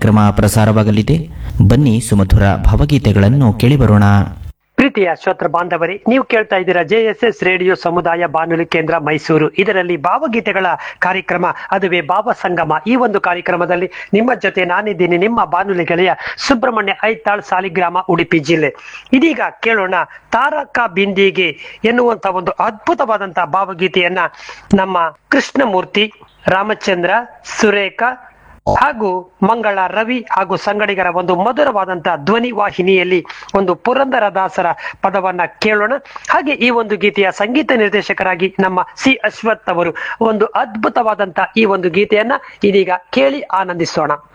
ಕಾರ್ಯಕ್ರಮ ಪ್ರಸಾರವಾಗಲಿದೆ ಬನ್ನಿ ಸುಮಧುರ ಭಾವಗೀತೆಗಳನ್ನು ಕೇಳಿಬರೋಣ ಪ್ರೀತಿಯ ಶ್ರೋತ್ರ ಬಾಂಧವರೇ ನೀವು ಕೇಳ್ತಾ ಇದ್ದೀರಾ ಜೆಎಸ್ಎಸ್ ರೇಡಿಯೋ ಸಮುದಾಯ ಬಾನುಲಿ ಕೇಂದ್ರ ಮೈಸೂರು ಇದರಲ್ಲಿ ಭಾವಗೀತೆಗಳ ಕಾರ್ಯಕ್ರಮ ಅದುವೇ ಭಾವ ಸಂಗಮ ಈ ಒಂದು ಕಾರ್ಯಕ್ರಮದಲ್ಲಿ ನಿಮ್ಮ ಜೊತೆ ನಾನಿದ್ದೀನಿ ನಿಮ್ಮ ಬಾನುಲಿ ಗೆಳೆಯ ಸುಬ್ರಹ್ಮಣ್ಯ ಐತಾಳ್ ಸಾಲಿಗ್ರಾಮ ಉಡುಪಿ ಜಿಲ್ಲೆ ಇದೀಗ ಕೇಳೋಣ ತಾರಕ ಬಿಂದಿಗೆ ಎನ್ನುವಂತ ಒಂದು ಅದ್ಭುತವಾದಂತಹ ಭಾವಗೀತೆಯನ್ನ ನಮ್ಮ ಕೃಷ್ಣಮೂರ್ತಿ ರಾಮಚಂದ್ರ ಸುರೇಖ ಹಾಗೂ ಮಂಗಳ ರವಿ ಹಾಗೂ ಸಂಗಡಿಗರ ಒಂದು ಮಧುರವಾದಂತಹ ಧ್ವನಿ ವಾಹಿನಿಯಲ್ಲಿ ಒಂದು ಪುರಂದರದಾಸರ ಪದವನ್ನ ಕೇಳೋಣ ಹಾಗೆ ಈ ಒಂದು ಗೀತೆಯ ಸಂಗೀತ ನಿರ್ದೇಶಕರಾಗಿ ನಮ್ಮ ಸಿ ಅಶ್ವಥ್ ಅವರು ಒಂದು ಅದ್ಭುತವಾದಂತಹ ಈ ಒಂದು ಗೀತೆಯನ್ನ ಇದೀಗ ಕೇಳಿ ಆನಂದಿಸೋಣ